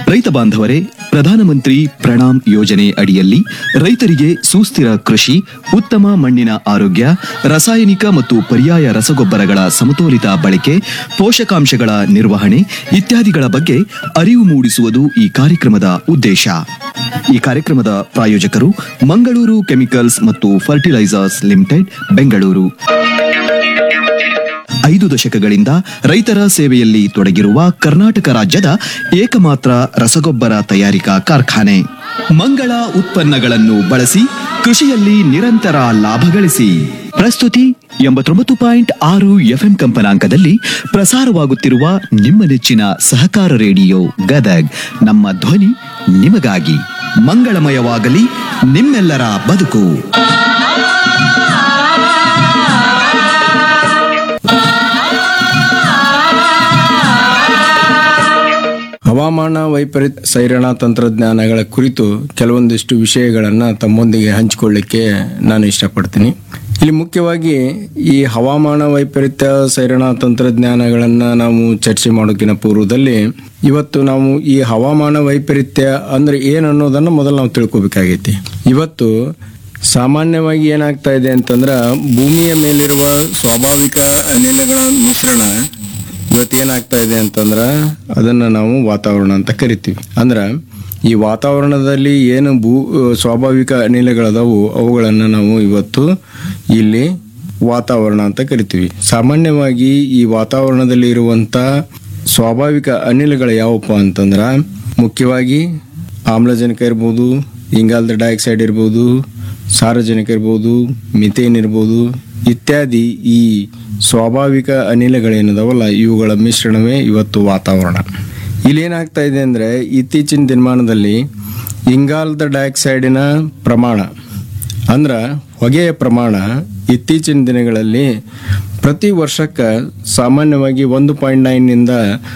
ರೈತ ಬಾಂಧವರೇ ಪ್ರಧಾನಮಂತ್ರಿ ಪ್ರಣಾಮ್ ಯೋಜನೆ ಅಡಿಯಲ್ಲಿ ರೈತರಿಗೆ ಸುಸ್ಥಿರ ಕೃಷಿ ಉತ್ತಮ ಮಣ್ಣಿನ ಆರೋಗ್ಯ ರಾಸಾಯನಿಕ ಮತ್ತು ಪರ್ಯಾಯ ರಸಗೊಬ್ಬರಗಳ ಸಮತೋಲಿತ ಬಳಕೆ ಪೋಷಕಾಂಶಗಳ ನಿರ್ವಹಣೆ ಇತ್ಯಾದಿಗಳ ಬಗ್ಗೆ ಅರಿವು ಮೂಡಿಸುವುದು ಈ ಕಾರ್ಯಕ್ರಮದ ಉದ್ದೇಶ ಈ ಕಾರ್ಯಕ್ರಮದ ಪ್ರಾಯೋಜಕರು ಮಂಗಳೂರು ಕೆಮಿಕಲ್ಸ್ ಮತ್ತು ಫರ್ಟಿಲೈಸರ್ಸ್ ಲಿಮಿಟೆಡ್ ಬೆಂಗಳೂರು ಐದು ದಶಕಗಳಿಂದ ರೈತರ ಸೇವೆಯಲ್ಲಿ ತೊಡಗಿರುವ ಕರ್ನಾಟಕ ರಾಜ್ಯದ ಏಕಮಾತ್ರ ರಸಗೊಬ್ಬರ ತಯಾರಿಕಾ ಕಾರ್ಖಾನೆ ಮಂಗಳ ಉತ್ಪನ್ನಗಳನ್ನು ಬಳಸಿ ಕೃಷಿಯಲ್ಲಿ ನಿರಂತರ ಲಾಭ ಗಳಿಸಿ ಪ್ರಸ್ತುತಿ ಎಂಬತ್ತೊಂಬತ್ತು ಪಾಯಿಂಟ್ ಆರು ಎಫ್ಎಂ ಕಂಪನಾಂಕದಲ್ಲಿ ಪ್ರಸಾರವಾಗುತ್ತಿರುವ ನಿಮ್ಮ ನೆಚ್ಚಿನ ಸಹಕಾರ ರೇಡಿಯೋ ಗದಗ್ ನಮ್ಮ ಧ್ವನಿ ನಿಮಗಾಗಿ ಮಂಗಳಮಯವಾಗಲಿ ನಿಮ್ಮೆಲ್ಲರ ಬದುಕು ಹವಾಮಾನ ವೈಪರೀತ್ಯ ಸೈರಣ ತಂತ್ರಜ್ಞಾನಗಳ ಕುರಿತು ಕೆಲವೊಂದಿಷ್ಟು ವಿಷಯಗಳನ್ನು ತಮ್ಮೊಂದಿಗೆ ಹಂಚಿಕೊಳ್ಳಿಕ್ಕೆ ನಾನು ಇಷ್ಟಪಡ್ತೀನಿ ಇಲ್ಲಿ ಮುಖ್ಯವಾಗಿ ಈ ಹವಾಮಾನ ವೈಪರೀತ್ಯ ಸೈರಣ ತಂತ್ರಜ್ಞಾನಗಳನ್ನು ನಾವು ಚರ್ಚೆ ಮಾಡೋಕ್ಕಿಂತ ಪೂರ್ವದಲ್ಲಿ ಇವತ್ತು ನಾವು ಈ ಹವಾಮಾನ ವೈಪರೀತ್ಯ ಅಂದ್ರೆ ಏನು ಅನ್ನೋದನ್ನು ಮೊದಲು ನಾವು ತಿಳ್ಕೊಬೇಕಾಗೈತಿ ಇವತ್ತು ಸಾಮಾನ್ಯವಾಗಿ ಏನಾಗ್ತಾ ಇದೆ ಅಂತಂದ್ರೆ ಭೂಮಿಯ ಮೇಲಿರುವ ಸ್ವಾಭಾವಿಕ ಅನಿಲಗಳ ಮಿಶ್ರಣ ಇವತ್ತೇನಾಗ್ತಾ ಇದೆ ಅಂತಂದ್ರ ಅದನ್ನ ನಾವು ವಾತಾವರಣ ಅಂತ ಕರಿತೀವಿ ಅಂದ್ರ ಈ ವಾತಾವರಣದಲ್ಲಿ ಏನು ಭೂ ಸ್ವಾಭಾವಿಕ ಅನಿಲಗಳದಾವು ಅವುಗಳನ್ನು ನಾವು ಇವತ್ತು ಇಲ್ಲಿ ವಾತಾವರಣ ಅಂತ ಕರಿತೀವಿ ಸಾಮಾನ್ಯವಾಗಿ ಈ ವಾತಾವರಣದಲ್ಲಿ ಇರುವಂತ ಸ್ವಾಭಾವಿಕ ಅನಿಲಗಳು ಯಾವಪ್ಪ ಅಂತಂದ್ರ ಮುಖ್ಯವಾಗಿ ಆಮ್ಲಜನಕ ಇರ್ಬೋದು ಇಂಗಾಲದ ಡೈಆಕ್ಸೈಡ್ ಇರ್ಬೋದು ಸಾರಜನಕ ಇರ್ಬೋದು ಮಿಥೇನ್ ಇರ್ಬೋದು ಇತ್ಯಾದಿ ಈ ಸ್ವಾಭಾವಿಕ ಅನಿಲಗಳೇನದಾವಲ್ಲ ಇವುಗಳ ಮಿಶ್ರಣವೇ ಇವತ್ತು ವಾತಾವರಣ ಇಲ್ಲಿ ಏನಾಗ್ತಾ ಇದೆ ಅಂದ್ರೆ ಇತ್ತೀಚಿನ ದಿನಮಾನದಲ್ಲಿ ಇಂಗಾಲದ ಡೈಆಕ್ಸೈಡಿನ ಪ್ರಮಾಣ ಅಂದ್ರ ಹೊಗೆಯ ಪ್ರಮಾಣ ಇತ್ತೀಚಿನ ದಿನಗಳಲ್ಲಿ ಪ್ರತಿ ವರ್ಷಕ್ಕೆ ಸಾಮಾನ್ಯವಾಗಿ ಒಂದು ಪಾಯಿಂಟ್ ನೈನ್ನಿಂದ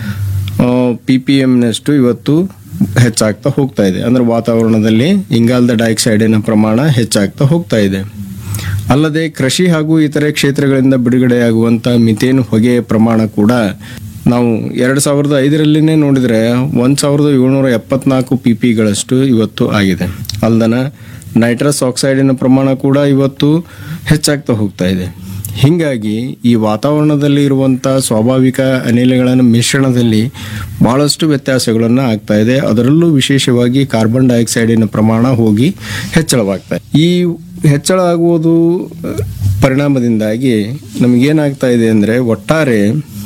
ಪಿ ಪಿ ಎಮ್ನಷ್ಟು ಇವತ್ತು ಹೆಚ್ಚಾಗ್ತಾ ಹೋಗ್ತಾ ಇದೆ ಅಂದ್ರೆ ವಾತಾವರಣದಲ್ಲಿ ಇಂಗಾಲದ ಡೈಆಕ್ಸೈಡಿನ ಪ್ರಮಾಣ ಹೆಚ್ಚಾಗ್ತಾ ಹೋಗ್ತಾ ಇದೆ ಅಲ್ಲದೆ ಕೃಷಿ ಹಾಗೂ ಇತರೆ ಕ್ಷೇತ್ರಗಳಿಂದ ಬಿಡುಗಡೆಯಾಗುವಂಥ ಮಿಥೇನ್ ಹೊಗೆಯ ಪ್ರಮಾಣ ಕೂಡ ನಾವು ಎರಡು ಸಾವಿರದ ಐದರಲ್ಲಿನೇ ನೋಡಿದರೆ ಒಂದು ಸಾವಿರದ ಏಳ್ನೂರ ಎಪ್ಪತ್ನಾಲ್ಕು ಪಿ ಪಿಗಳಷ್ಟು ಇವತ್ತು ಆಗಿದೆ ಅಲ್ದನ ನೈಟ್ರಸ್ ಆಕ್ಸೈಡಿನ ಪ್ರಮಾಣ ಕೂಡ ಇವತ್ತು ಹೆಚ್ಚಾಗ್ತಾ ಹೋಗ್ತಾ ಇದೆ ಹೀಗಾಗಿ ಈ ವಾತಾವರಣದಲ್ಲಿ ಇರುವಂಥ ಸ್ವಾಭಾವಿಕ ಅನಿಲಗಳ ಮಿಶ್ರಣದಲ್ಲಿ ಬಹಳಷ್ಟು ವ್ಯತ್ಯಾಸಗಳನ್ನು ಆಗ್ತಾ ಇದೆ ಅದರಲ್ಲೂ ವಿಶೇಷವಾಗಿ ಕಾರ್ಬನ್ ಡೈಆಕ್ಸೈಡಿನ ಪ್ರಮಾಣ ಹೋಗಿ ಹೆಚ್ಚಳವಾಗ್ತಾ ಇದೆ ಈ ಹೆಚ್ಚಳ ಆಗುವುದು ಅಹ್, ಪರಿಣಾಮದಿಂದಾಗಿ ನಮಗೇನಾಗ್ತಾ ಇದೆ ಅಂದರೆ ಒಟ್ಟಾರೆ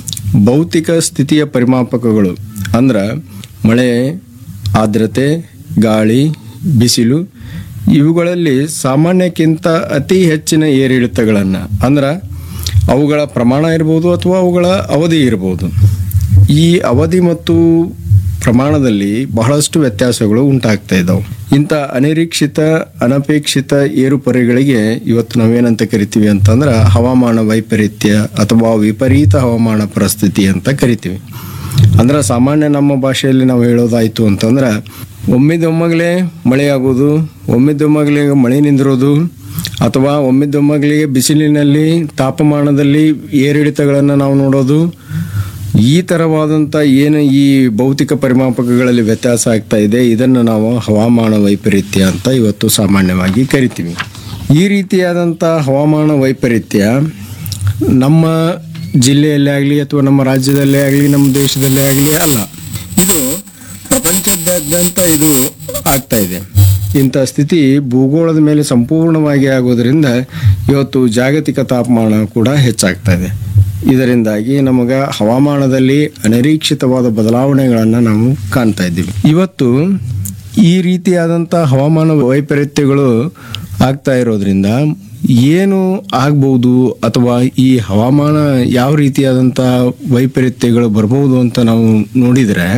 ಭೌತಿಕ ಸ್ಥಿತಿಯ ಪರಿಮಾಪಕಗಳು ಅಂದ್ರೆ ಮಳೆ ಆರ್ದ್ರತೆ ಗಾಳಿ ಬಿಸಿಲು ಇವುಗಳಲ್ಲಿ ಸಾಮಾನ್ಯಕ್ಕಿಂತ ಅತಿ ಹೆಚ್ಚಿನ ಏರಿಳಿತಗಳನ್ನು ಅಂದ್ರೆ ಅವುಗಳ ಪ್ರಮಾಣ ಇರ್ಬೋದು ಅಥವಾ ಅವುಗಳ ಅವಧಿ ಇರ್ಬೋದು ಈ ಅವಧಿ ಮತ್ತು ಪ್ರಮಾಣದಲ್ಲಿ ಬಹಳಷ್ಟು ವ್ಯತ್ಯಾಸಗಳು ಉಂಟಾಗ್ತಾ ಇದ್ದಾವೆ ಇಂಥ ಅನಿರೀಕ್ಷಿತ ಅನಪೇಕ್ಷಿತ ಏರುಪರಿಗಳಿಗೆ ಇವತ್ತು ನಾವೇನಂತ ಕರಿತೀವಿ ಅಂತಂದ್ರೆ ಹವಾಮಾನ ವೈಪರೀತ್ಯ ಅಥವಾ ವಿಪರೀತ ಹವಾಮಾನ ಪರಿಸ್ಥಿತಿ ಅಂತ ಕರಿತೀವಿ ಅಂದ್ರೆ ಸಾಮಾನ್ಯ ನಮ್ಮ ಭಾಷೆಯಲ್ಲಿ ನಾವು ಹೇಳೋದಾಯ್ತು ಅಂತಂದ್ರೆ ಒಮ್ಮಿದೊಮ್ಮಗಲೇ ಮಳೆ ಆಗೋದು ಒಮ್ಮಿದೊಮ್ಮಗಲೇ ಮಳೆ ನಿಂದಿರೋದು ಅಥವಾ ಒಮ್ಮಿದೊಮ್ಮಗಲಿಗೆ ಬಿಸಿಲಿನಲ್ಲಿ ತಾಪಮಾನದಲ್ಲಿ ಏರಿಳಿತಗಳನ್ನು ನಾವು ನೋಡೋದು ಈ ಥರವಾದಂಥ ಏನು ಈ ಭೌತಿಕ ಪರಿಮಾಪಕಗಳಲ್ಲಿ ವ್ಯತ್ಯಾಸ ಆಗ್ತಾ ಇದೆ ಇದನ್ನು ನಾವು ಹವಾಮಾನ ವೈಪರೀತ್ಯ ಅಂತ ಇವತ್ತು ಸಾಮಾನ್ಯವಾಗಿ ಕರಿತೀವಿ ಈ ರೀತಿಯಾದಂಥ ಹವಾಮಾನ ವೈಪರೀತ್ಯ ನಮ್ಮ ಜಿಲ್ಲೆಯಲ್ಲೇ ಆಗಲಿ ಅಥವಾ ನಮ್ಮ ರಾಜ್ಯದಲ್ಲೇ ಆಗಲಿ ನಮ್ಮ ದೇಶದಲ್ಲೇ ಆಗಲಿ ಅಲ್ಲ ಇದು ಪ್ರಪಂಚದಾದ್ಯಂತ ಇದು ಆಗ್ತಾ ಇದೆ ಇಂಥ ಸ್ಥಿತಿ ಭೂಗೋಳದ ಮೇಲೆ ಸಂಪೂರ್ಣವಾಗಿ ಆಗೋದ್ರಿಂದ ಇವತ್ತು ಜಾಗತಿಕ ತಾಪಮಾನ ಕೂಡ ಹೆಚ್ಚಾಗ್ತಾ ಇದೆ ಇದರಿಂದಾಗಿ ನಮಗ ಹವಾಮಾನದಲ್ಲಿ ಅನಿರೀಕ್ಷಿತವಾದ ಬದಲಾವಣೆಗಳನ್ನು ನಾವು ಕಾಣ್ತಾ ಇದ್ದೀವಿ ಇವತ್ತು ಈ ರೀತಿಯಾದಂಥ ಹವಾಮಾನ ವೈಪರೀತ್ಯಗಳು ಆಗ್ತಾ ಇರೋದ್ರಿಂದ ಏನು ಆಗ್ಬೋದು ಅಥವಾ ಈ ಹವಾಮಾನ ಯಾವ ರೀತಿಯಾದಂಥ ವೈಪರೀತ್ಯಗಳು ಬರ್ಬೋದು ಅಂತ ನಾವು ನೋಡಿದರೆ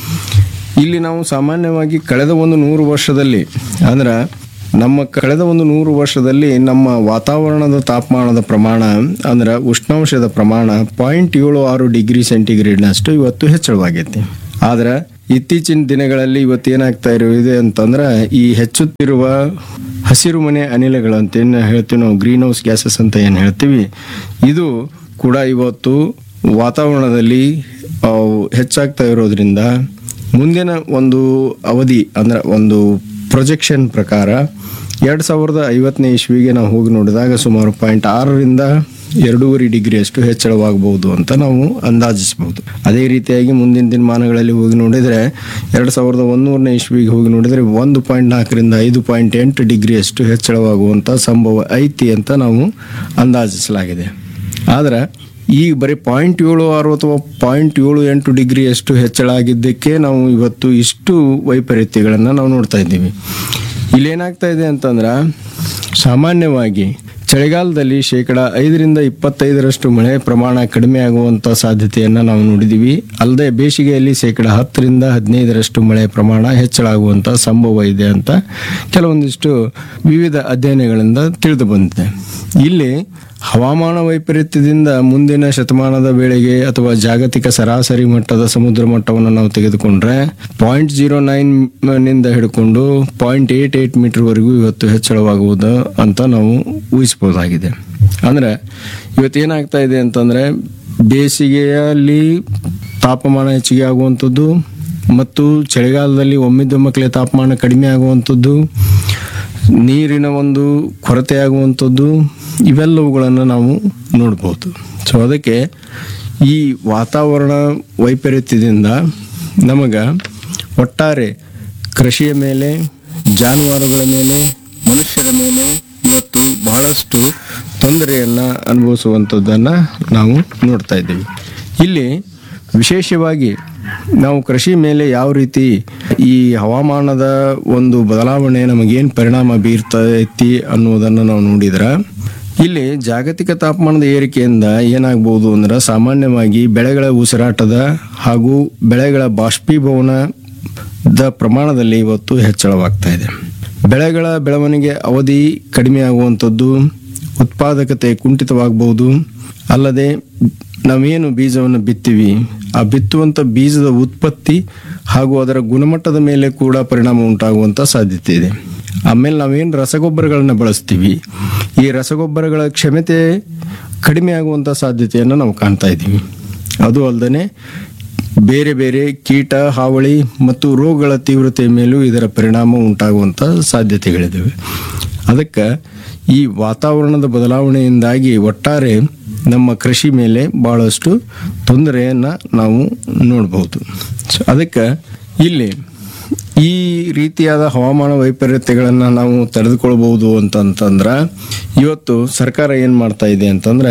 ಇಲ್ಲಿ ನಾವು ಸಾಮಾನ್ಯವಾಗಿ ಕಳೆದ ಒಂದು ನೂರು ವರ್ಷದಲ್ಲಿ ಅಂದ್ರೆ ನಮ್ಮ ಕಳೆದ ಒಂದು ನೂರು ವರ್ಷದಲ್ಲಿ ನಮ್ಮ ವಾತಾವರಣದ ತಾಪಮಾನದ ಪ್ರಮಾಣ ಅಂದ್ರೆ ಉಷ್ಣಾಂಶದ ಪ್ರಮಾಣ ಪಾಯಿಂಟ್ ಏಳು ಆರು ಡಿಗ್ರಿ ಸೆಂಟಿಗ್ರೇಡ್ನಷ್ಟು ಇವತ್ತು ಹೆಚ್ಚಳವಾಗೈತಿ ಆದ್ರೆ ಇತ್ತೀಚಿನ ದಿನಗಳಲ್ಲಿ ಇವತ್ತು ಏನಾಗ್ತಾ ಇರೋದು ಅಂತಂದ್ರೆ ಈ ಹೆಚ್ಚುತ್ತಿರುವ ಹಸಿರು ಮನೆ ಅನಿಲಗಳು ಅಂತ ಏನು ಹೇಳ್ತೀವಿ ನಾವು ಗ್ರೀನ್ ಹೌಸ್ ಗ್ಯಾಸಸ್ ಅಂತ ಏನು ಹೇಳ್ತೀವಿ ಇದು ಕೂಡ ಇವತ್ತು ವಾತಾವರಣದಲ್ಲಿ ಅವು ಹೆಚ್ಚಾಗ್ತಾ ಇರೋದ್ರಿಂದ ಮುಂದಿನ ಒಂದು ಅವಧಿ ಅಂದ್ರೆ ಒಂದು ಪ್ರೊಜೆಕ್ಷನ್ ಪ್ರಕಾರ ಎರಡು ಸಾವಿರದ ಐವತ್ತನೇ ಇಸ್ವಿಗೆ ನಾವು ಹೋಗಿ ನೋಡಿದಾಗ ಸುಮಾರು ಪಾಯಿಂಟ್ ಆರರಿಂದ ಎರಡೂವರೆ ಡಿಗ್ರಿಯಷ್ಟು ಹೆಚ್ಚಳವಾಗಬಹುದು ಅಂತ ನಾವು ಅಂದಾಜಿಸಬಹುದು ಅದೇ ರೀತಿಯಾಗಿ ಮುಂದಿನ ದಿನಮಾನಗಳಲ್ಲಿ ಹೋಗಿ ನೋಡಿದರೆ ಎರಡು ಸಾವಿರದ ಒಂದೂರನೇ ಇಸ್ವಿಗೆ ಹೋಗಿ ನೋಡಿದರೆ ಒಂದು ಪಾಯಿಂಟ್ ನಾಲ್ಕರಿಂದ ಐದು ಪಾಯಿಂಟ್ ಎಂಟು ಡಿಗ್ರಿಯಷ್ಟು ಹೆಚ್ಚಳವಾಗುವಂಥ ಸಂಭವ ಐತಿ ಅಂತ ನಾವು ಅಂದಾಜಿಸಲಾಗಿದೆ ಆದ್ರೆ ಈಗ ಬರೀ ಪಾಯಿಂಟ್ ಏಳು ಆರು ಅಥವಾ ಪಾಯಿಂಟ್ ಏಳು ಎಂಟು ಡಿಗ್ರಿಯಷ್ಟು ಹೆಚ್ಚಳ ಆಗಿದ್ದಕ್ಕೆ ನಾವು ಇವತ್ತು ಇಷ್ಟು ವೈಪರೀತ್ಯಗಳನ್ನು ನಾವು ನೋಡ್ತಾ ಇದ್ದೀವಿ ಇಲ್ಲೇನಾಗ್ತಾ ಇದೆ ಅಂತಂದ್ರೆ ಸಾಮಾನ್ಯವಾಗಿ ಚಳಿಗಾಲದಲ್ಲಿ ಶೇಕಡ ಐದರಿಂದ ಇಪ್ಪತ್ತೈದರಷ್ಟು ಮಳೆ ಪ್ರಮಾಣ ಕಡಿಮೆ ಆಗುವಂಥ ಸಾಧ್ಯತೆಯನ್ನು ನಾವು ನೋಡಿದ್ದೀವಿ ಅಲ್ಲದೆ ಬೇಸಿಗೆಯಲ್ಲಿ ಶೇಕಡ ಹತ್ತರಿಂದ ಹದಿನೈದರಷ್ಟು ಮಳೆ ಪ್ರಮಾಣ ಹೆಚ್ಚಳ ಆಗುವಂಥ ಸಂಭವ ಇದೆ ಅಂತ ಕೆಲವೊಂದಿಷ್ಟು ವಿವಿಧ ಅಧ್ಯಯನಗಳಿಂದ ತಿಳಿದು ಬಂದಿದೆ ಇಲ್ಲಿ ಹವಾಮಾನ ವೈಪರೀತ್ಯದಿಂದ ಮುಂದಿನ ಶತಮಾನದ ವೇಳೆಗೆ ಅಥವಾ ಜಾಗತಿಕ ಸರಾಸರಿ ಮಟ್ಟದ ಸಮುದ್ರ ಮಟ್ಟವನ್ನು ನಾವು ತೆಗೆದುಕೊಂಡ್ರೆ ಪಾಯಿಂಟ್ ಜೀರೋ ನೈನ್ ನಿಂದ ಹಿಡ್ಕೊಂಡು ಪಾಯಿಂಟ್ ಏಟ್ ಏಟ್ ಮೀಟರ್ವರೆಗೂ ಇವತ್ತು ಹೆಚ್ಚಳವಾಗುವುದು ಅಂತ ನಾವು ಊಹಿಸಬಹುದಾಗಿದೆ ಅಂದ್ರೆ ಇವತ್ತು ಏನಾಗ್ತಾ ಇದೆ ಅಂತಂದ್ರೆ ಬೇಸಿಗೆಯಲ್ಲಿ ತಾಪಮಾನ ಹೆಚ್ಚಿಗೆ ಆಗುವಂಥದ್ದು ಮತ್ತು ಚಳಿಗಾಲದಲ್ಲಿ ಒಮ್ಮಿದ್ದೊಮ್ಮಕ್ಕಲೆ ತಾಪಮಾನ ಕಡಿಮೆ ಆಗುವಂಥದ್ದು ನೀರಿನ ಒಂದು ಕೊರತೆ ಆಗುವಂಥದ್ದು ಇವೆಲ್ಲವುಗಳನ್ನು ನಾವು ನೋಡ್ಬೋದು ಸೊ ಅದಕ್ಕೆ ಈ ವಾತಾವರಣ ವೈಪರೀತ್ಯದಿಂದ ನಮಗೆ ಒಟ್ಟಾರೆ ಕೃಷಿಯ ಮೇಲೆ ಜಾನುವಾರುಗಳ ಮೇಲೆ ಮನುಷ್ಯರ ಮೇಲೆ ಇವತ್ತು ಬಹಳಷ್ಟು ತೊಂದರೆಯನ್ನು ಅನುಭವಿಸುವಂಥದ್ದನ್ನು ನಾವು ನೋಡ್ತಾ ಇದ್ದೀವಿ ಇಲ್ಲಿ ವಿಶೇಷವಾಗಿ ನಾವು ಕೃಷಿ ಮೇಲೆ ಯಾವ ರೀತಿ ಈ ಹವಾಮಾನದ ಒಂದು ಬದಲಾವಣೆ ನಮಗೇನು ಪರಿಣಾಮ ಬೀರ್ತೈತಿ ಅನ್ನೋದನ್ನು ನಾವು ನೋಡಿದ್ರೆ ಇಲ್ಲಿ ಜಾಗತಿಕ ತಾಪಮಾನದ ಏರಿಕೆಯಿಂದ ಏನಾಗ್ಬೋದು ಅಂದ್ರೆ ಸಾಮಾನ್ಯವಾಗಿ ಬೆಳೆಗಳ ಉಸಿರಾಟದ ಹಾಗೂ ಬೆಳೆಗಳ ಬಾಷ್ಪೀಭವನದ ಪ್ರಮಾಣದಲ್ಲಿ ಇವತ್ತು ಹೆಚ್ಚಳವಾಗ್ತಾ ಇದೆ ಬೆಳೆಗಳ ಬೆಳವಣಿಗೆ ಅವಧಿ ಕಡಿಮೆ ಆಗುವಂಥದ್ದು ಉತ್ಪಾದಕತೆ ಕುಂಠಿತವಾಗಬಹುದು ಅಲ್ಲದೆ ನಾವೇನು ಬೀಜವನ್ನು ಬಿತ್ತೀವಿ ಆ ಬಿತ್ತುವಂಥ ಬೀಜದ ಉತ್ಪತ್ತಿ ಹಾಗೂ ಅದರ ಗುಣಮಟ್ಟದ ಮೇಲೆ ಕೂಡ ಪರಿಣಾಮ ಉಂಟಾಗುವಂಥ ಸಾಧ್ಯತೆ ಇದೆ ಆಮೇಲೆ ನಾವೇನು ರಸಗೊಬ್ಬರಗಳನ್ನ ಬಳಸ್ತೀವಿ ಈ ರಸಗೊಬ್ಬರಗಳ ಕ್ಷಮತೆ ಕಡಿಮೆ ಆಗುವಂಥ ಸಾಧ್ಯತೆಯನ್ನು ನಾವು ಕಾಣ್ತಾ ಇದ್ದೀವಿ ಅದು ಅಲ್ಲದೆ ಬೇರೆ ಬೇರೆ ಕೀಟ ಹಾವಳಿ ಮತ್ತು ರೋಗಗಳ ತೀವ್ರತೆಯ ಮೇಲೂ ಇದರ ಪರಿಣಾಮ ಉಂಟಾಗುವಂಥ ಸಾಧ್ಯತೆಗಳಿದ್ದಾವೆ ಅದಕ್ಕೆ ಈ ವಾತಾವರಣದ ಬದಲಾವಣೆಯಿಂದಾಗಿ ಒಟ್ಟಾರೆ ನಮ್ಮ ಕೃಷಿ ಮೇಲೆ ಭಾಳಷ್ಟು ತೊಂದರೆಯನ್ನು ನಾವು ನೋಡ್ಬೋದು ಸೊ ಅದಕ್ಕೆ ಇಲ್ಲಿ ಈ ರೀತಿಯಾದ ಹವಾಮಾನ ವೈಪರೀತ್ಯಗಳನ್ನು ನಾವು ತಡೆದುಕೊಳ್ಬಹುದು ಅಂತಂತಂದ್ರೆ ಇವತ್ತು ಸರ್ಕಾರ ಏನು ಮಾಡ್ತಾ ಇದೆ ಅಂತಂದರೆ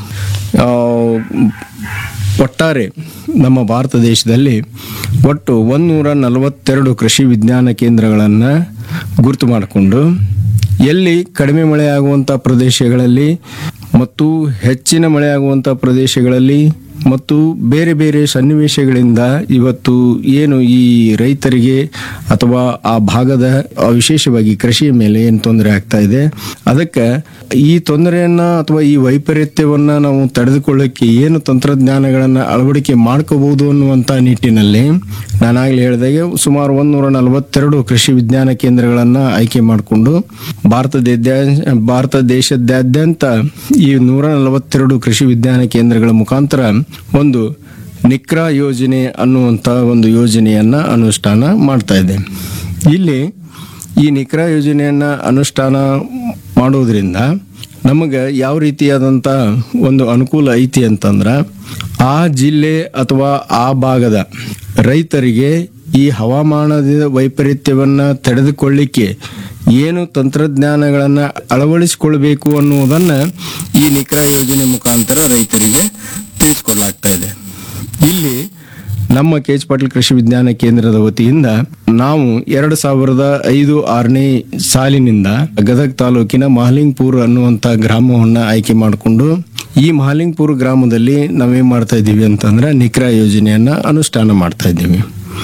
ಒಟ್ಟಾರೆ ನಮ್ಮ ಭಾರತ ದೇಶದಲ್ಲಿ ಒಟ್ಟು ಒಂದೂರ ನಲವತ್ತೆರಡು ಕೃಷಿ ವಿಜ್ಞಾನ ಕೇಂದ್ರಗಳನ್ನು ಗುರುತು ಮಾಡಿಕೊಂಡು ಎಲ್ಲಿ ಕಡಿಮೆ ಮಳೆ ಆಗುವಂಥ ಪ್ರದೇಶಗಳಲ್ಲಿ ಮತ್ತು ಹೆಚ್ಚಿನ ಮಳೆ ಆಗುವಂಥ ಪ್ರದೇಶಗಳಲ್ಲಿ ಮತ್ತು ಬೇರೆ ಬೇರೆ ಸನ್ನಿವೇಶಗಳಿಂದ ಇವತ್ತು ಏನು ಈ ರೈತರಿಗೆ ಅಥವಾ ಆ ಭಾಗದ ಆ ವಿಶೇಷವಾಗಿ ಕೃಷಿಯ ಮೇಲೆ ಏನು ತೊಂದರೆ ಆಗ್ತಾ ಇದೆ ಅದಕ್ಕೆ ಈ ತೊಂದರೆಯನ್ನ ಅಥವಾ ಈ ವೈಪರೀತ್ಯವನ್ನ ನಾವು ತಡೆದುಕೊಳ್ಳಕ್ಕೆ ಏನು ತಂತ್ರಜ್ಞಾನಗಳನ್ನ ಅಳವಡಿಕೆ ಮಾಡ್ಕೋಬಹುದು ಅನ್ನುವಂಥ ನಿಟ್ಟಿನಲ್ಲಿ ನಾನಾಗಲೇ ಹೇಳಿದಾಗೆ ಸುಮಾರು ಒಂದೂರ ನಲವತ್ತೆರಡು ಕೃಷಿ ವಿಜ್ಞಾನ ಕೇಂದ್ರಗಳನ್ನ ಆಯ್ಕೆ ಮಾಡಿಕೊಂಡು ಭಾರತದ ಭಾರತ ದೇಶದಾದ್ಯಂತ ಈ ನೂರ ನಲವತ್ತೆರಡು ಕೃಷಿ ವಿಜ್ಞಾನ ಕೇಂದ್ರಗಳ ಮುಖಾಂತರ ಒಂದು ನಿಕ್ರಾ ಯೋಜನೆ ಅನ್ನುವಂಥ ಒಂದು ಯೋಜನೆಯನ್ನ ಅನುಷ್ಠಾನ ಮಾಡ್ತಾ ಇದೆ ಇಲ್ಲಿ ಈ ನಿಕ್ರಾ ಯೋಜನೆಯನ್ನ ಅನುಷ್ಠಾನ ಮಾಡೋದ್ರಿಂದ ನಮಗೆ ಯಾವ ರೀತಿಯಾದಂಥ ಒಂದು ಅನುಕೂಲ ಐತಿ ಅಂತಂದ್ರೆ ಆ ಜಿಲ್ಲೆ ಅಥವಾ ಆ ಭಾಗದ ರೈತರಿಗೆ ಈ ಹವಾಮಾನದ ವೈಪರೀತ್ಯವನ್ನು ತಡೆದುಕೊಳ್ಳಿಕ್ಕೆ ಏನು ತಂತ್ರಜ್ಞಾನಗಳನ್ನು ಅಳವಡಿಸಿಕೊಳ್ಬೇಕು ಅನ್ನುವುದನ್ನು ಈ ನಿಕ್ರಾ ಯೋಜನೆ ಮುಖಾಂತರ ರೈತರಿಗೆ ತಿಳಿಸ್ಕೊಡ್ಲಾಗ್ತಾ ಇದೆ ಇಲ್ಲಿ ನಮ್ಮ ಕೆ ಎಚ್ ಪಾಟೀಲ್ ಕೃಷಿ ವಿಜ್ಞಾನ ಕೇಂದ್ರದ ವತಿಯಿಂದ ನಾವು ಎರಡು ಸಾವಿರದ ಐದು ಆರನೇ ಸಾಲಿನಿಂದ ಗದಗ ತಾಲೂಕಿನ ಮಹಲಿಂಗ್ಪುರ್ ಅನ್ನುವಂಥ ಗ್ರಾಮವನ್ನು ಆಯ್ಕೆ ಮಾಡಿಕೊಂಡು ಈ ಮಹಲಿಂಗ್ಪುರ್ ಗ್ರಾಮದಲ್ಲಿ ನಾವೇನ್ ಮಾಡ್ತಾ ಇದ್ದೀವಿ ಅಂತಂದ್ರೆ ನಿಕ್ರಾ ಯೋಜನೆಯನ್ನ ಅನುಷ್ಠಾನ ಮಾಡ್ತಾ ಇದ್ದೀವಿ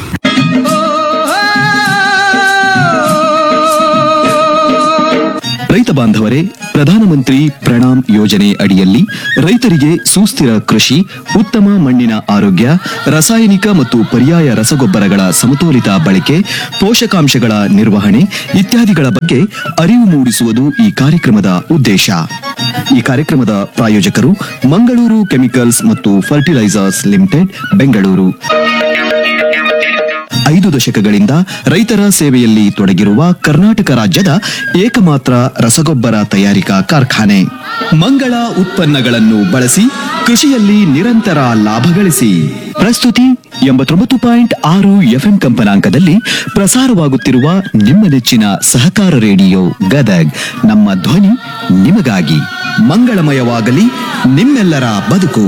ರೈತ ಬಾಂಧವರೇ ಪ್ರಧಾನಮಂತ್ರಿ ಪ್ರಣಾಮ್ ಯೋಜನೆ ಅಡಿಯಲ್ಲಿ ರೈತರಿಗೆ ಸುಸ್ಥಿರ ಕೃಷಿ ಉತ್ತಮ ಮಣ್ಣಿನ ಆರೋಗ್ಯ ರಾಸಾಯನಿಕ ಮತ್ತು ಪರ್ಯಾಯ ರಸಗೊಬ್ಬರಗಳ ಸಮತೋಲಿತ ಬಳಕೆ ಪೋಷಕಾಂಶಗಳ ನಿರ್ವಹಣೆ ಇತ್ಯಾದಿಗಳ ಬಗ್ಗೆ ಅರಿವು ಮೂಡಿಸುವುದು ಈ ಕಾರ್ಯಕ್ರಮದ ಉದ್ದೇಶ ಈ ಕಾರ್ಯಕ್ರಮದ ಪ್ರಾಯೋಜಕರು ಮಂಗಳೂರು ಕೆಮಿಕಲ್ಸ್ ಮತ್ತು ಫರ್ಟಿಲೈಸರ್ಸ್ ಲಿಮಿಟೆಡ್ ಬೆಂಗಳೂರು ಐದು ದಶಕಗಳಿಂದ ರೈತರ ಸೇವೆಯಲ್ಲಿ ತೊಡಗಿರುವ ಕರ್ನಾಟಕ ರಾಜ್ಯದ ಏಕಮಾತ್ರ ರಸಗೊಬ್ಬರ ತಯಾರಿಕಾ ಕಾರ್ಖಾನೆ ಮಂಗಳ ಉತ್ಪನ್ನಗಳನ್ನು ಬಳಸಿ ಕೃಷಿಯಲ್ಲಿ ನಿರಂತರ ಲಾಭ ಗಳಿಸಿ ಪ್ರಸ್ತುತಿ ಎಂಬತ್ತೊಂಬತ್ತು ಪಾಯಿಂಟ್ ಆರು ಎಫ್ಎಂ ಕಂಪನಾಂಕದಲ್ಲಿ ಪ್ರಸಾರವಾಗುತ್ತಿರುವ ನಿಮ್ಮ ನೆಚ್ಚಿನ ಸಹಕಾರ ರೇಡಿಯೋ ಗದಗ್ ನಮ್ಮ ಧ್ವನಿ ನಿಮಗಾಗಿ ಮಂಗಳಮಯವಾಗಲಿ ನಿಮ್ಮೆಲ್ಲರ ಬದುಕು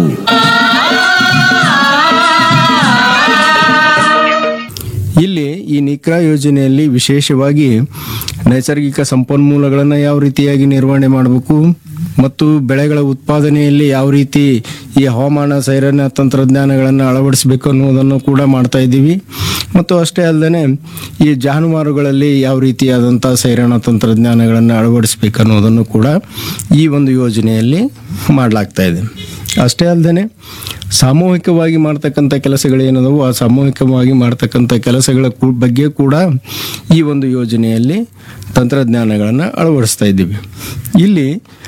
ಇಲ್ಲಿ ಈ ನಿಕ್ರಾ ಯೋಜನೆಯಲ್ಲಿ ವಿಶೇಷವಾಗಿ ನೈಸರ್ಗಿಕ ಸಂಪನ್ಮೂಲಗಳನ್ನು ಯಾವ ರೀತಿಯಾಗಿ ನಿರ್ವಹಣೆ ಮಾಡಬೇಕು ಮತ್ತು ಬೆಳೆಗಳ ಉತ್ಪಾದನೆಯಲ್ಲಿ ಯಾವ ರೀತಿ ಈ ಹವಾಮಾನ ಸೈರನ್ಯ ತಂತ್ರಜ್ಞಾನಗಳನ್ನು ಅಳವಡಿಸಬೇಕು ಅನ್ನೋದನ್ನು ಕೂಡ ಮಾಡ್ತಾ ಇದ್ದೀವಿ ಮತ್ತು ಅಷ್ಟೇ ಅಲ್ಲದೆ ಈ ಜಾನುವಾರುಗಳಲ್ಲಿ ಯಾವ ರೀತಿಯಾದಂಥ ಸೈರಣ ತಂತ್ರಜ್ಞಾನಗಳನ್ನು ಅಳವಡಿಸಬೇಕು ಅನ್ನೋದನ್ನು ಕೂಡ ಈ ಒಂದು ಯೋಜನೆಯಲ್ಲಿ ಮಾಡಲಾಗ್ತಾ ಇದೆ ಅಷ್ಟೇ ಅಲ್ಲದೆ ಸಾಮೂಹಿಕವಾಗಿ ಮಾಡ್ತಕ್ಕಂಥ ಕೆಲಸಗಳು ಏನದವು ಆ ಸಾಮೂಹಿಕವಾಗಿ ಮಾಡ್ತಕ್ಕಂಥ ಕೆಲಸಗಳ ಕೂ- ಬಗ್ಗೆ ಕೂಡ ಈ ಒಂದು ಯೋಜನೆಯಲ್ಲಿ ತಂತ್ರಜ್ಞಾನಗಳನ್ನು ಅಳವಡಿಸ್ತಾ ಇದ್ದೀವಿ ಇಲ್ಲಿ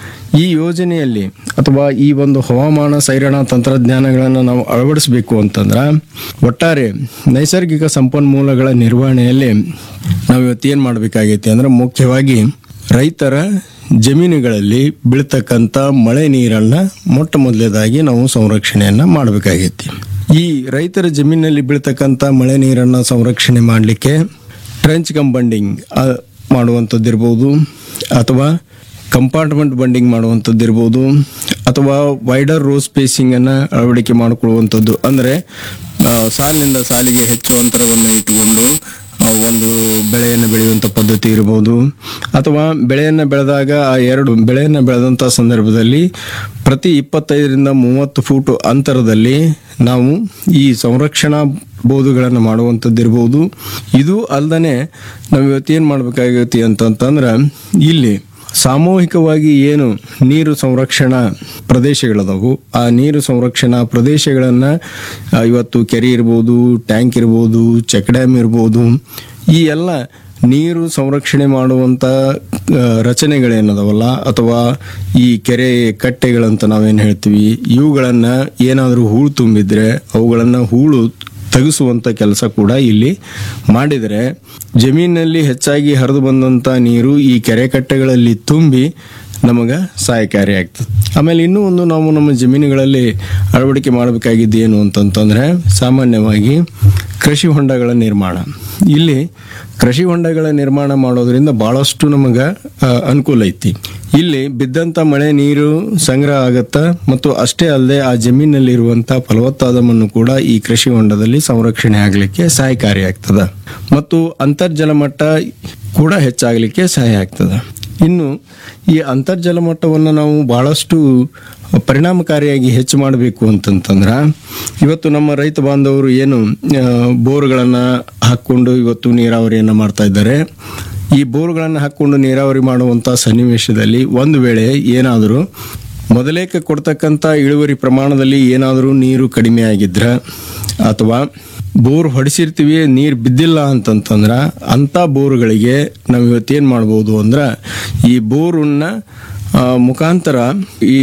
ಈ ಯೋಜನೆಯಲ್ಲಿ ಅಥವಾ ಈ ಒಂದು ಹವಾಮಾನ ಸೈರಣ ತಂತ್ರಜ್ಞಾನಗಳನ್ನು ನಾವು ಅಳವಡಿಸಬೇಕು ಅಂತಂದ್ರೆ ಒಟ್ಟಾರೆ ನೈಸರ್ಗಿಕ ಸಂಪನ್ಮೂಲಗಳ ನಿರ್ವಹಣೆಯಲ್ಲಿ ನಾವು ಇವತ್ತು ಏನು ಮಾಡಬೇಕಾಗೈತಿ ಅಂದ್ರೆ ಮುಖ್ಯವಾಗಿ ರೈತರ ಜಮೀನುಗಳಲ್ಲಿ ಬೀಳ್ತಕ್ಕಂಥ ಮಳೆ ನೀರನ್ನ ಮೊಟ್ಟ ಮೊದಲೇದಾಗಿ ನಾವು ಸಂರಕ್ಷಣೆಯನ್ನ ಮಾಡಬೇಕಾಗೈತಿ ಈ ರೈತರ ಜಮೀನಲ್ಲಿ ಬೀಳ್ತಕ್ಕಂಥ ಮಳೆ ನೀರನ್ನ ಸಂರಕ್ಷಣೆ ಮಾಡಲಿಕ್ಕೆ ಟ್ರೆಂಚ್ ಕಂಪೌಂಡಿಂಗ್ ಮಾಡುವಂಥದ್ದಿರ್ಬೋದು ಅಥವಾ ಕಂಪಾರ್ಟ್ಮೆಂಟ್ ಬಂಡಿಂಗ್ ಮಾಡುವಂಥದ್ದು ಇರ್ಬೋದು ಅಥವಾ ವೈಡರ್ ರೋ ಸ್ಪೇಸಿಂಗ್ ಅನ್ನ ಅಳವಡಿಕೆ ಮಾಡಿಕೊಳ್ಳುವಂಥದ್ದು ಅಂದ್ರೆ ಆ, ಸಾಲಿನಿಂದ ಸಾಲಿಗೆ ಹೆಚ್ಚು ಅಂತರವನ್ನು ಇಟ್ಟುಕೊಂಡು ಆ, ಒಂದು ಬೆಳೆಯನ್ನು ಬೆಳೆಯುವಂಥ ಪದ್ಧತಿ ಇರಬಹುದು ಅಥವಾ ಬೆಳೆಯನ್ನು ಬೆಳೆದಾಗ ಆ ಎರಡು ಬೆಳೆಯನ್ನು ಬೆಳೆದಂಥ ಸಂದರ್ಭದಲ್ಲಿ ಪ್ರತಿ ಇಪ್ಪತ್ತೈದರಿಂದ ಮೂವತ್ತು ಫೂಟ್ ಅಂತರದಲ್ಲಿ ನಾವು ಈ ಸಂರಕ್ಷಣಾ ಬೋಧುಗಳನ್ನು ಮಾಡುವಂಥದ್ದು ಇರ್ಬೋದು ಇದು ಅಲ್ಲದೆ ನಾವು ಇವತ್ತೇನು ಮಾಡಬೇಕಾಗೈತಿ ಅಂತಂತಂದ್ರೆ ಇಲ್ಲಿ ಸಾಮೂಹಿಕವಾಗಿ ಏನು ನೀರು ಸಂರಕ್ಷಣಾ ಪ್ರದೇಶಗಳದವು ಆ ನೀರು ಸಂರಕ್ಷಣಾ ಪ್ರದೇಶಗಳನ್ನು ಆ, ಇವತ್ತು ಕೆರೆ ಇರ್ಬೋದು ಟ್ಯಾಂಕ್ ಇರ್ಬೋದು ಚೆಕ್ ಡ್ಯಾಮ್ ಇರ್ಬೋದು ಈ ಎಲ್ಲ ನೀರು ಸಂರಕ್ಷಣೆ ಮಾಡುವಂಥ ಆ, ರಚನೆಗಳೇನದವಲ್ಲ ಅಥವಾ ಈ ಕೆರೆ ಕಟ್ಟೆಗಳಂತ ನಾವೇನು ಹೇಳ್ತೀವಿ ಇವುಗಳನ್ನು ಏನಾದರೂ ಹೂಳು ತುಂಬಿದ್ರೆ ಅವುಗಳನ್ನು ಹೂಳು ತೆಗೆಸುವಂತ ಕೆಲಸ ಕೂಡ ಇಲ್ಲಿ ಮಾಡಿದರೆ ಜಮೀನಿನಲ್ಲಿ ಹೆಚ್ಚಾಗಿ ಹರಿದು ಬಂದಂತ ನೀರು ಈ ಕೆರೆ ಕಟ್ಟೆಗಳಲ್ಲಿ ತುಂಬಿ ನಮಗೆ ಸಹಾಯಕಾರಿಯಾಗ್ತದೆ ಆಮೇಲೆ ಇನ್ನೂ ಒಂದು ನಾವು ನಮ್ಮ ಜಮೀನುಗಳಲ್ಲಿ ಅಳವಡಿಕೆ ಮಾಡಬೇಕಾಗಿದ್ದು ಏನು ಅಂತಂತಂದ್ರೆ ಸಾಮಾನ್ಯವಾಗಿ ಕೃಷಿ ಹೊಂಡಗಳ ನಿರ್ಮಾಣ ಇಲ್ಲಿ ಕೃಷಿ ಹೊಂಡಗಳ ನಿರ್ಮಾಣ ಮಾಡೋದ್ರಿಂದ ಬಹಳಷ್ಟು ನಮಗೆ ಅನುಕೂಲ ಐತಿ ಇಲ್ಲಿ ಬಿದ್ದಂತ ಮಳೆ ನೀರು ಸಂಗ್ರಹ ಆಗತ್ತ ಮತ್ತು ಅಷ್ಟೇ ಅಲ್ಲದೆ ಆ ಜಮೀನಲ್ಲಿರುವಂತ ಫಲವತ್ತಾದ ಮಣ್ಣು ಕೂಡ ಈ ಕೃಷಿ ಹೊಂಡದಲ್ಲಿ ಸಂರಕ್ಷಣೆ ಆಗಲಿಕ್ಕೆ ಸಹಾಯಕಾರಿಯಾಗ್ತದ ಮತ್ತು ಅಂತರ್ಜಲ ಮಟ್ಟ ಕೂಡ ಹೆಚ್ಚಾಗಲಿಕ್ಕೆ ಸಹಾಯ ಆಗ್ತದ ಇನ್ನು ಈ ಅಂತರ್ಜಲ ಮಟ್ಟವನ್ನು ನಾವು ಬಹಳಷ್ಟು ಪರಿಣಾಮಕಾರಿಯಾಗಿ ಹೆಚ್ಚು ಮಾಡಬೇಕು ಅಂತಂತಂದ್ರ ಇವತ್ತು ನಮ್ಮ ರೈತ ಬಾಂಧವರು ಏನು ಆ, ಬೋರ್ಗಳನ್ನು ಹಾಕ್ಕೊಂಡು ಇವತ್ತು ನೀರಾವರಿಯನ್ನು ಮಾಡ್ತಾ ಇದ್ದಾರೆ ಈ ಬೋರ್ಗಳನ್ನು ಹಾಕ್ಕೊಂಡು ನೀರಾವರಿ ಮಾಡುವಂಥ ಸನ್ನಿವೇಶದಲ್ಲಿ ಒಂದು ವೇಳೆ ಏನಾದರೂ ಮೊದಲೇಕ ಕೊಡ್ತಕ್ಕಂಥ ಇಳುವರಿ ಪ್ರಮಾಣದಲ್ಲಿ ಏನಾದರೂ ನೀರು ಕಡಿಮೆ ಆಗಿದ್ರ ಅಥವಾ ಬೋರ್ ಹೊಡಿಸಿರ್ತೀವಿ ನೀರು ಬಿದ್ದಿಲ್ಲ ಅಂತಂತಂದ್ರ ಅಂಥ ಬೋರ್ಗಳಿಗೆ ನಾವು ಇವತ್ತೇನು ಮಾಡ್ಬೋದು ಅಂದ್ರೆ ಈ ಬೋರನ್ನ ಆ, ಮುಖಾಂತರ ಈ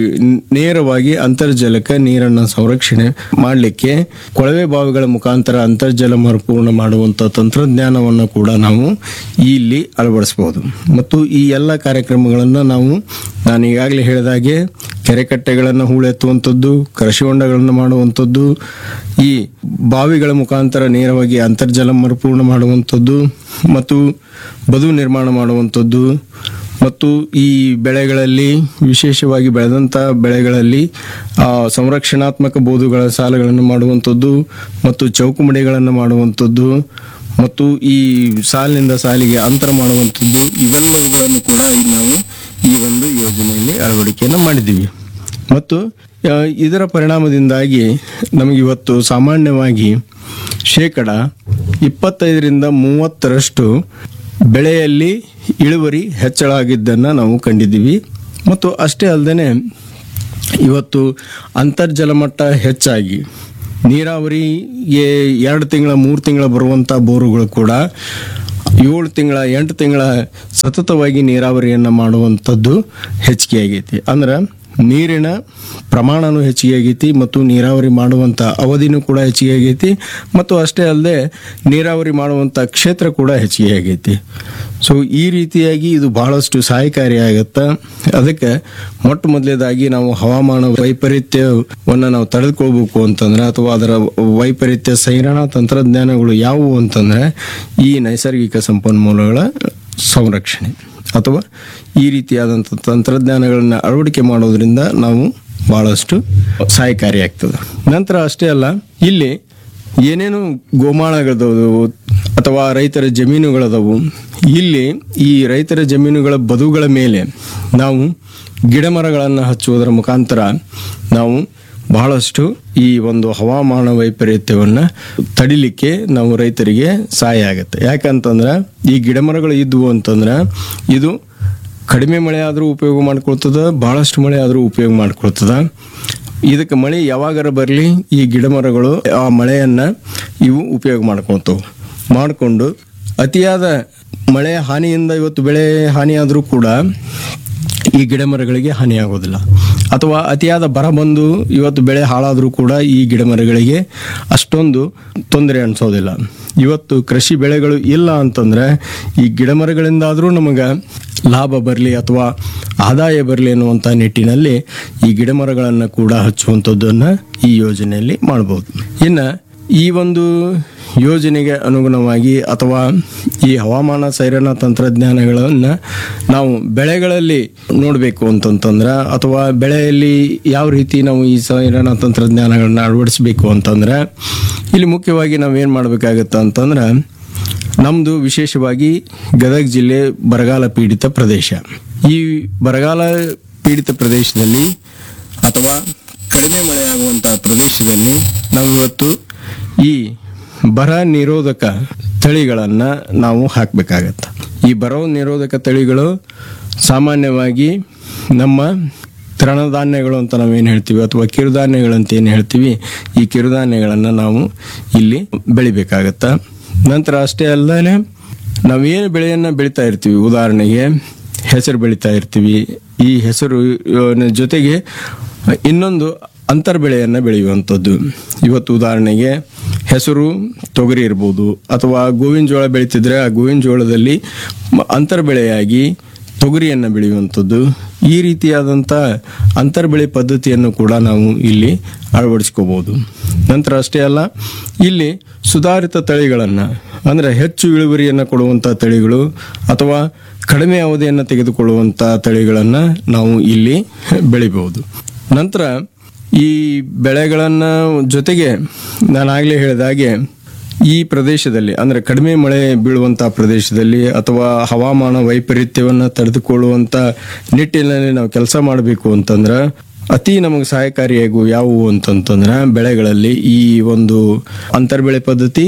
ನೇರವಾಗಿ ಅಂತರ್ಜಲಕ್ಕೆ ನೀರನ್ನು ಸಂರಕ್ಷಣೆ ಮಾಡಲಿಕ್ಕೆ ಕೊಳವೆ ಬಾವಿಗಳ ಮುಖಾಂತರ ಅಂತರ್ಜಲ ಮರುಪೂರ್ಣ ಮಾಡುವಂಥ ತಂತ್ರಜ್ಞಾನವನ್ನು ಕೂಡ ನಾವು ಇಲ್ಲಿ ಅಳವಡಿಸಬಹುದು ಮತ್ತು ಈ ಎಲ್ಲ ಕಾರ್ಯಕ್ರಮಗಳನ್ನು ನಾವು ನಾನು ಈಗಾಗಲೇ ಹೇಳಿದಾಗೆ ಕೆರೆಕಟ್ಟೆಗಳನ್ನು ಹೂಳೆತ್ತುವಂಥದ್ದು ಕೃಷಿ ಹೊಂಡಗಳನ್ನು ಮಾಡುವಂಥದ್ದು ಈ ಬಾವಿಗಳ ಮುಖಾಂತರ ನೇರವಾಗಿ ಅಂತರ್ಜಲ ಮರುಪೂರ್ಣ ಮಾಡುವಂಥದ್ದು ಮತ್ತು ಬದು ನಿರ್ಮಾಣ ಮಾಡುವಂಥದ್ದು ಮತ್ತು ಈ ಬೆಳೆಗಳಲ್ಲಿ ವಿಶೇಷವಾಗಿ ಬೆಳೆದಂಥ ಬೆಳೆಗಳಲ್ಲಿ ಆ, ಸಂರಕ್ಷಣಾತ್ಮಕ ಬೋಧುಗಳ ಸಾಲಗಳನ್ನು ಮಾಡುವಂಥದ್ದು ಮತ್ತು ಚೌಕುಮಡಿಗಳನ್ನು ಮಾಡುವಂಥದ್ದು ಮತ್ತು ಈ ಸಾಲಿನಿಂದ ಸಾಲಿಗೆ ಅಂತರ ಮಾಡುವಂಥದ್ದು ಇವೆಲ್ಲವುಗಳನ್ನು ಕೂಡ ಈಗ ನಾವು ಈ ಒಂದು ಯೋಜನೆಯಲ್ಲಿ ಅಳವಡಿಕೆಯನ್ನು ಮಾಡಿದ್ದೀವಿ ಮತ್ತು ಆ, ಇದರ ಪರಿಣಾಮದಿಂದಾಗಿ ನಮಗೆ ಇವತ್ತು ಸಾಮಾನ್ಯವಾಗಿ ಶೇಕಡ ಇಪ್ಪತ್ತೈದರಿಂದ ಮೂವತ್ತರಷ್ಟು ಬೆಳೆಯಲ್ಲಿ ಇಳುವರಿ ಹೆಚ್ಚಳ ಆಗಿದ್ದನ್ನು ನಾವು ಕಂಡಿದ್ದೀವಿ ಮತ್ತು ಅಷ್ಟೇ ಅಲ್ಲದೆ ಇವತ್ತು ಅಂತರ್ಜಲ ಮಟ್ಟ ಹೆಚ್ಚಾಗಿ ನೀರಾವರಿಗೆ ಎರಡು ತಿಂಗಳ ಮೂರು ತಿಂಗಳ ಬರುವಂಥ ಬೋರುಗಳು ಕೂಡ ಏಳು ತಿಂಗಳ ಎಂಟು ತಿಂಗಳ ಸತತವಾಗಿ ನೀರಾವರಿಯನ್ನು ಮಾಡುವಂಥದ್ದು ಹೆಚ್ಚಿಗೆ ಆಗೈತಿ ಅಂದ್ರೆ ನೀರಿನ ಪ್ರಮಾಣನೂ ಹೆಚ್ಚಿಗೆ ಆಗೈತಿ ಮತ್ತು ನೀರಾವರಿ ಮಾಡುವಂಥ ಅವಧಿನೂ ಕೂಡ ಹೆಚ್ಚಿಗೆ ಆಗೈತಿ ಮತ್ತು ಅಷ್ಟೇ ಅಲ್ಲದೆ ನೀರಾವರಿ ಮಾಡುವಂಥ ಕ್ಷೇತ್ರ ಕೂಡ ಹೆಚ್ಚಿಗೆ ಆಗೈತಿ ಸೊ ಈ ರೀತಿಯಾಗಿ ಇದು ಬಹಳಷ್ಟು ಸಹಾಯಕಾರಿಯಾಗತ್ತೆ ಅದಕ್ಕೆ ಮೊಟ್ಟ ಮೊದಲೇದಾಗಿ ನಾವು ಹವಾಮಾನ ವೈಪರೀತ್ಯವನ್ನು ನಾವು ತಡೆದುಕೊಳ್ಬೇಕು ಅಂತಂದ್ರೆ ಅಥವಾ ಅದರ ವೈಪರೀತ್ಯ ಸೈರಣ ತಂತ್ರಜ್ಞಾನಗಳು ಯಾವುವು ಅಂತಂದ್ರೆ ಈ ನೈಸರ್ಗಿಕ ಸಂಪನ್ಮೂಲಗಳ ಸಂರಕ್ಷಣೆ ಅಥವಾ ಈ ರೀತಿಯಾದಂಥ ತಂತ್ರಜ್ಞಾನಗಳನ್ನು ಅಳವಡಿಕೆ ಮಾಡೋದ್ರಿಂದ ನಾವು ಬಹಳಷ್ಟು ಸಹಾಯಕಾರಿಯಾಗ್ತದೆ ನಂತರ ಅಷ್ಟೇ ಅಲ್ಲ ಇಲ್ಲಿ ಏನೇನು ಗೋಮಾಳಗಳದವು ಅಥವಾ ರೈತರ ಜಮೀನುಗಳದವು ಇಲ್ಲಿ ಈ ರೈತರ ಜಮೀನುಗಳ ಬದುಗಳ ಮೇಲೆ ನಾವು ಗಿಡ ಮರಗಳನ್ನು ಹಚ್ಚುವುದರ ಮುಖಾಂತರ ನಾವು ಬಹಳಷ್ಟು ಈ ಒಂದು ಹವಾಮಾನ ವೈಪರೀತ್ಯವನ್ನು ತಡಿಲಿಕ್ಕೆ ನಾವು ರೈತರಿಗೆ ಸಹಾಯ ಆಗುತ್ತೆ ಯಾಕಂತಂದ್ರೆ ಈ ಗಿಡ ಮರಗಳು ಇದ್ವು ಅಂತಂದ್ರೆ ಇದು ಕಡಿಮೆ ಮಳೆ ಆದರೂ ಉಪಯೋಗ ಮಾಡ್ಕೊಳ್ತದ ಬಹಳಷ್ಟು ಮಳೆ ಆದರೂ ಉಪಯೋಗ ಮಾಡ್ಕೊಳ್ತದ ಇದಕ್ಕೆ ಮಳೆ ಯಾವಾಗಾರ ಬರಲಿ ಈ ಗಿಡ ಮರಗಳು ಆ ಮಳೆಯನ್ನ ಇವು ಉಪಯೋಗ ಮಾಡ್ಕೊಳ್ತವೆ ಮಾಡಿಕೊಂಡು ಅತಿಯಾದ ಮಳೆ ಹಾನಿಯಿಂದ ಇವತ್ತು ಬೆಳೆ ಹಾನಿಯಾದರೂ ಕೂಡ ಈ ಗಿಡ ಮರಗಳಿಗೆ ಹಾನಿಯಾಗೋದಿಲ್ಲ ಅಥವಾ ಅತಿಯಾದ ಬರ ಬಂದು ಇವತ್ತು ಬೆಳೆ ಹಾಳಾದರೂ ಕೂಡ ಈ ಗಿಡ ಮರಗಳಿಗೆ ಅಷ್ಟೊಂದು ತೊಂದರೆ ಅನಿಸೋದಿಲ್ಲ ಇವತ್ತು ಕೃಷಿ ಬೆಳೆಗಳು ಇಲ್ಲ ಅಂತಂದ್ರೆ ಈ ಗಿಡ ಮರಗಳಿಂದಾದರೂ ನಮಗೆ ಲಾಭ ಬರಲಿ ಅಥವಾ ಆದಾಯ ಬರಲಿ ಅನ್ನುವಂಥ ನಿಟ್ಟಿನಲ್ಲಿ ಈ ಗಿಡ ಮರಗಳನ್ನು ಕೂಡ ಹಚ್ಚುವಂಥದ್ದನ್ನು ಈ ಯೋಜನೆಯಲ್ಲಿ ಮಾಡ್ಬೋದು ಇನ್ನು ಈ ಒಂದು ಯೋಜನೆಗೆ ಅನುಗುಣವಾಗಿ ಅಥವಾ ಈ ಹವಾಮಾನ ಸೈರನ ತಂತ್ರಜ್ಞಾನಗಳನ್ನು ನಾವು ಬೆಳೆಗಳಲ್ಲಿ ನೋಡಬೇಕು ಅಂತಂತಂದ್ರೆ ಅಥವಾ ಬೆಳೆಯಲ್ಲಿ ಯಾವ ರೀತಿ ನಾವು ಈ ಸೈರನ ತಂತ್ರಜ್ಞಾನಗಳನ್ನ ಅಳವಡಿಸಬೇಕು ಅಂತಂದ್ರೆ ಇಲ್ಲಿ ಮುಖ್ಯವಾಗಿ ನಾವೇನು ಮಾಡಬೇಕಾಗತ್ತೆ ಅಂತಂದ್ರೆ ನಮ್ಮದು ವಿಶೇಷವಾಗಿ ಗದಗ ಜಿಲ್ಲೆ ಬರಗಾಲ ಪೀಡಿತ ಪ್ರದೇಶ ಈ ಬರಗಾಲ ಪೀಡಿತ ಪ್ರದೇಶದಲ್ಲಿ ಅಥವಾ ಕಡಿಮೆ ಮಳೆಯಾಗುವಂತಹ ಪ್ರದೇಶದಲ್ಲಿ ನಾವು ಇವತ್ತು ಈ ಬರ ನಿರೋಧಕ ತಳಿಗಳನ್ನು ನಾವು ಹಾಕಬೇಕಾಗತ್ತೆ ಈ ಬರ ನಿರೋಧಕ ತಳಿಗಳು ಸಾಮಾನ್ಯವಾಗಿ ನಮ್ಮ ತೃಣಧಾನ್ಯಗಳು ಅಂತ ನಾವೇನು ಹೇಳ್ತೀವಿ ಅಥವಾ ಕಿರುಧಾನ್ಯಗಳಂತ ಏನು ಹೇಳ್ತೀವಿ ಈ ಕಿರುಧಾನ್ಯಗಳನ್ನು ನಾವು ಇಲ್ಲಿ ಬೆಳಿಬೇಕಾಗತ್ತ ನಂತರ ಅಷ್ಟೇ ಅಲ್ಲದೆ ನಾವೇನು ಬೆಳೆಯನ್ನು ಬೆಳಿತಾ ಇರ್ತೀವಿ ಉದಾಹರಣೆಗೆ ಹೆಸರು ಬೆಳಿತಾ ಇರ್ತೀವಿ ಈ ಹೆಸರು ಆ, ಜೊತೆಗೆ ಇನ್ನೊಂದು ಅಂತರ್ ಬೆಳೆಯನ್ನು ಬೆಳೆಯುವಂಥದ್ದು ಇವತ್ತು ಉದಾಹರಣೆಗೆ ಹೆಸರು ತೊಗರಿ ಇರ್ಬೋದು ಅಥವಾ ಗೋವಿನ ಜೋಳ ಬೆಳೀತಿದ್ರೆ ಆ ಗೋವಿನ ಜೋಳದಲ್ಲಿ ಮ- ಅಂತರ್ ಬೆಳೆಯಾಗಿ ತೊಗರಿಯನ್ನು ಬೆಳೆಯುವಂಥದ್ದು ಈ ರೀತಿಯಾದಂಥ ಅಂತರ್ ಬೆಳೆ ಪದ್ಧತಿಯನ್ನು ಕೂಡ ನಾವು ಇಲ್ಲಿ ಅಳವಡಿಸ್ಕೋಬಹುದು ನಂತರ ಅಷ್ಟೇ ಅಲ್ಲ ಇಲ್ಲಿ ಸುಧಾರಿತ ತಳಿಗಳನ್ನು ಅಂದರೆ ಹೆಚ್ಚು ಇಳುವರಿಯನ್ನು ಕೊಡುವಂಥ ತಳಿಗಳು ಅಥವಾ ಕಡಿಮೆ ಅವಧಿಯನ್ನು ತೆಗೆದುಕೊಳ್ಳುವಂಥ ತಳಿಗಳನ್ನು ನಾವು ಇಲ್ಲಿ ಬೆಳಿಬಹುದು ನಂತರ ಈ ಬೆಳೆಗಳನ್ನು ಜೊತೆಗೆ ನಾನು ಆಗಲೇ ಹೇಳಿದ ಹಾಗೆ ಈ ಪ್ರದೇಶದಲ್ಲಿ ಅಂದರೆ ಕಡಿಮೆ ಮಳೆ ಬೀಳುವಂಥ ಪ್ರದೇಶದಲ್ಲಿ ಅಥವಾ ಹವಾಮಾನ ವೈಪರೀತ್ಯವನ್ನು ತಡೆದುಕೊಳ್ಳುವಂಥ ನಿಟ್ಟಿನಲ್ಲಿ ನಾವು ಕೆಲಸ ಮಾಡಬೇಕು ಅಂತಂದ್ರೆ ಅತಿ ನಮಗೆ ಸಹಾಯಕಾರಿಯಾಗುವ ಯಾವುವು ಅಂತಂತಂದ್ರೆ ಬೆಳೆಗಳಲ್ಲಿ ಈ ಒಂದು ಅಂತರ್ಬೆಳೆ ಪದ್ಧತಿ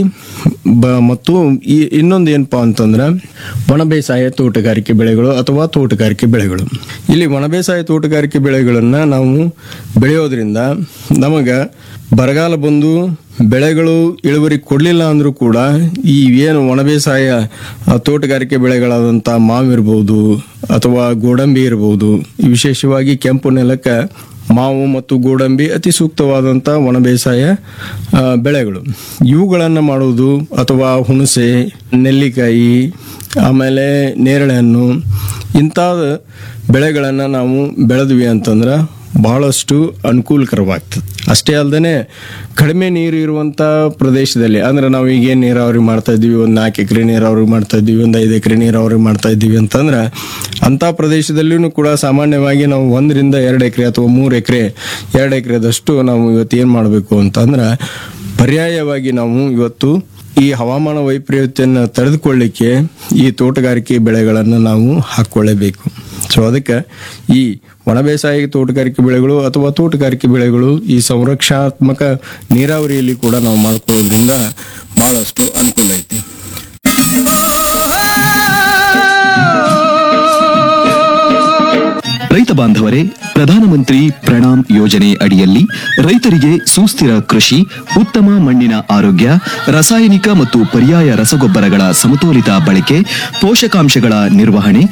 ಬ ಮತ್ತು ಈ ಇನ್ನೊಂದು ಏನಪ್ಪಾ ಅಂತಂದ್ರೆ ಒಣ ಬೇಸಾಯ ತೋಟಗಾರಿಕೆ ಬೆಳೆಗಳು ಅಥವಾ ತೋಟಗಾರಿಕೆ ಬೆಳೆಗಳು ಇಲ್ಲಿ ಒಣ ಬೇಸಾಯ ತೋಟಗಾರಿಕೆ ಬೆಳೆಗಳನ್ನು ನಾವು ಬೆಳೆಯೋದ್ರಿಂದ ನಮಗೆ ಬರಗಾಲ ಬಂದು ಬೆಳೆಗಳು ಇಳುವರಿ ಕೊಡಲಿಲ್ಲ ಅಂದರೂ ಕೂಡ ಈ ಏನು ಒಣ ಬೇಸಾಯ ಆ, ತೋಟಗಾರಿಕೆ ಬೆಳೆಗಳಾದಂಥ ಮಾವಿರ್ಬೋದು ಅಥವಾ ಗೋಡಂಬಿ ಇರ್ಬೋದು ವಿಶೇಷವಾಗಿ ಕೆಂಪು ನೆಲಕ್ಕೆ ಮಾವು ಮತ್ತು ಗೋಡಂಬಿ ಅತಿ ಸೂಕ್ತವಾದಂಥ ಒಣ ಬೇಸಾಯ ಆ, ಬೆಳೆಗಳು ಇವುಗಳನ್ನು ಮಾಡುವುದು ಅಥವಾ ಹುಣಸೆ ನೆಲ್ಲಿಕಾಯಿ ಆಮೇಲೆ ನೇರಳೆ ಹಣ್ಣು ಇಂಥ ಬೆಳೆಗಳನ್ನು ನಾವು ಬೆಳೆದ್ವಿ ಅಂತಂದ್ರೆ ಬಹಳಷ್ಟು ಅನುಕೂಲಕರವಾಗ್ತದೆ ಅಷ್ಟೇ ಅಲ್ಲದೆ ಕಡಿಮೆ ನೀರು ಇರುವಂಥ ಪ್ರದೇಶದಲ್ಲಿ ಅಂದ್ರೆ ನಾವು ಈಗೇನು ನೀರಾವರಿ ಮಾಡ್ತಾ ಇದ್ದೀವಿ ಒಂದು ನಾಲ್ಕು ಎಕರೆ ನೀರಾವರಿ ಮಾಡ್ತಾ ಇದ್ದೀವಿ ಒಂದು ಐದು ಎಕರೆ ನೀರಾವರಿ ಮಾಡ್ತಾ ಇದ್ದೀವಿ ಅಂತಂದ್ರೆ ಅಂಥ ಪ್ರದೇಶದಲ್ಲಿಯೂ ಕೂಡ ಸಾಮಾನ್ಯವಾಗಿ ನಾವು ಒಂದರಿಂದ ಎರಡು ಎಕರೆ ಅಥವಾ ಮೂರು ಎಕರೆ ಎರಡು ಎಕರೆದಷ್ಟು ನಾವು ಇವತ್ತು ಏನು ಮಾಡಬೇಕು ಅಂತಂದ್ರೆ ಪರ್ಯಾಯವಾಗಿ ನಾವು ಇವತ್ತು ಈ ಹವಾಮಾನ ವೈಪರೀತ್ಯವನ್ನು ತಡೆದುಕೊಳ್ಳಿಕ್ಕೆ ಈ ತೋಟಗಾರಿಕೆ ಬೆಳೆಗಳನ್ನು ನಾವು ಹಾಕ್ಕೊಳ್ಳೇಬೇಕು ಸೊ ಅದಕ್ಕೆ ಈ ಒಣ ಬೇಸಾಯ ತೋಟಗಾರಿಕೆ ಬೆಳೆಗಳು ಅಥವಾ ತೋಟಗಾರಿಕೆ ಬೆಳೆಗಳು ಈ ಸಂರಕ್ಷಣಾತ್ಮಕ ನೀರಾವರಿಯಲ್ಲಿ ಕೂಡ ನಾವು ಮಾಡ್ಕೊಳ್ಳೋದ್ರಿಂದ ಬಹಳಷ್ಟು ಅನುಕೂಲ ಐತಿ ರೈತ ಬಾಂಧವರೇ ಪ್ರಧಾನಮಂತ್ರಿ ಪ್ರಣಾಮ್ ಯೋಜನೆ ಅಡಿಯಲ್ಲಿ ರೈತರಿಗೆ ಸುಸ್ಥಿರ ಕೃಷಿ ಉತ್ತಮ ಮಣ್ಣಿನ ಆರೋಗ್ಯ ರಾಸಾಯನಿಕ ಮತ್ತು ಪರ್ಯಾಯ ರಸಗೊಬ್ಬರಗಳ ಸಮತೋಲಿತ ಬಳಕೆ ಪೋಷಕಾಂಶಗಳ ನಿರ್ವಹಣೆ